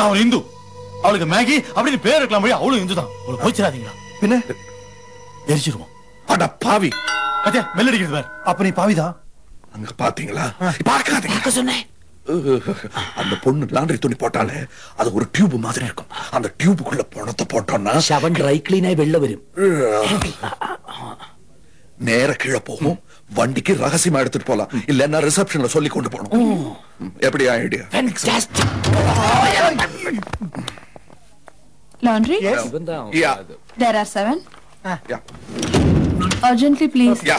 நான் ஒரு இந்து அவளுக்கு மேகி அப்படின்னு பேர் இருக்கலாம் முடியும் அவளும் இந்து தான் அவளை போய்ச்சிடாதீங்களா பின்ன எரிச்சிருவோம் அட பாவி பாத்தியா மெல் அடிக்கிறது பாரு அப்ப நீ பாவிதான் அங்க பாத்தீங்களா பாக்காதீங்க சொன்னேன் அந்த பொண்ணு லாண்டரி துணி போட்டாலே அது ஒரு டியூப் மாதிரி இருக்கும் அந்த டியூபுக்குள்ள பணத்தை போட்டோம்னா ശവൻ ഡ്രൈ ക്ലീൻ ആയി വെള്ള വരും நேர கீழே போகும் வண்டிக்கு ரகசியமா எடுத்துட்டு போலாம் இல்லன்னா ரிசப்ஷன்ல சொல்லி கொண்டு போகணும் ம், எப்படி idea Fantastic. Laundry? Yeah There are seven. Yeah Urgently, please. Yeah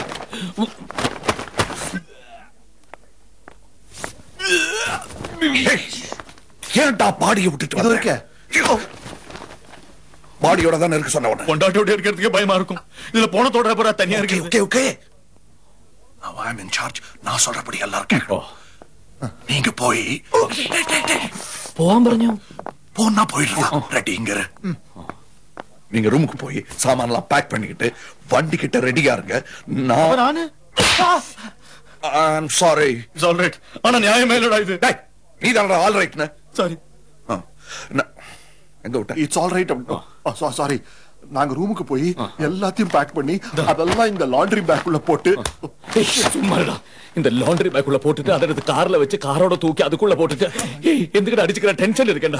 ஏய், ஏன்டா பாடியை விட்டுட்டு இது வந்த? இருக்க. ஐயோ. பாடியோட தானே இருக்கு சொன்ன உடனே பொண்டாட்டியோட இருக்கிறதுக்கு பயமா இருக்கும் இதுல போனத்தோட போற தனியா ஓகே இருக்கு okay okay Now I'm in charge. நான் சொல்றபடி எல்லாரும் கேட்கணும் நீங்க போய் പോവാൻ പറഞ്ഞു போனா போயிடலாம் ரெடி இங்க இரு. நீங்க ரூமுக்கு போய் சாமான்லாம் பேக் பண்ணிக்கிட்டு வண்டி கிட்ட ரெடியா இருங்க நான் நானு I'm sorry it's all right ஆனா நியாயமே இல்லடா இது டேய் நீ தானடா ஆல் ரைட்னு சாரி எங்க விட்ட இட்ஸ் ஆல் ரைட் சாரி நாங்க ரூமுக்கு போய் எல்லாத்தையும் பேக் பண்ணி அதெல்லாம் இந்த லாண்டரி பேக்குள்ள போட்டு சும்மாடா இந்த லாண்டரி பேக்குள்ள போட்டுட்டு அதை எடுத்து கார்ல வச்சு காரோட தூக்கி அதுக்குள்ள போட்டுட்டு ஏய், எதுக்குடா அடிச்சுக்கிற டென்ஷன் இருக்கேன்டா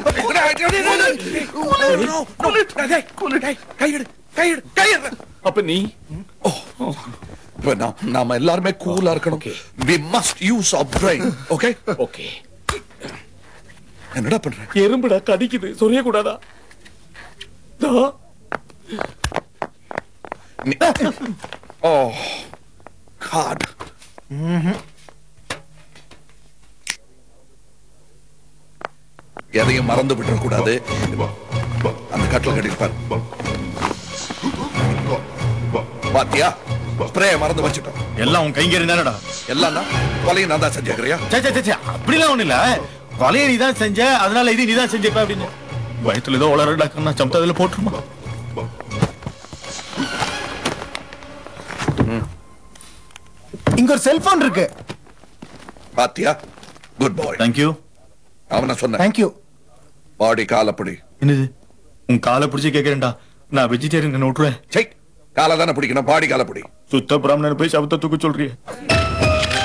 கையெடு கையெடு கையெடு அப்ப நீ இப்ப நாம் நாம எல்லாருமே கூலா இருக்கணும் we must use our brain okay okay என்னடா பண்ற எறும்புடா கடிக்குது சொரிய கூடாதா நீ- ஓ காட் எதையும் மறந்து விட்டுற கூடாது அந்த கட்டில் கட்டிருப்பார் பாத்தியா ஸ்ப்ரே மறந்து வச்சுட்டோம் எல்லாம் உன் கைங்கறி தானடா எல்லாம் கொலையும் நான் தான் செஞ்சுக்கிறியா சே சே, சே சே அப்படிலாம் ஒண்ணு இல்ல கொலையை நீ தான் செஞ்ச அதனால இது நீ தான் செஞ்சிருப்ப அப்படின்னு வயித்துல ஏதோ உளறடா கண்ணா சமத்த அதுல போட்டுருமா இங்க ஒரு செல்போன் இருக்கு பாத்தியா குட் பாய் தேங்க்யூ அவன சொன்னேன் தேங்க்யூ பாடி காலப்படி என்னது உன் காலை பிடிச்சி கேக்குறேன்டா நான் வெஜிடேரியன் விட்டுருவேன் சை காலை தானே பிடிக்கணும் பாடி காலப்படி சுத்த பிராமணன் போய் சபத்தை தூக்க சொல்றியே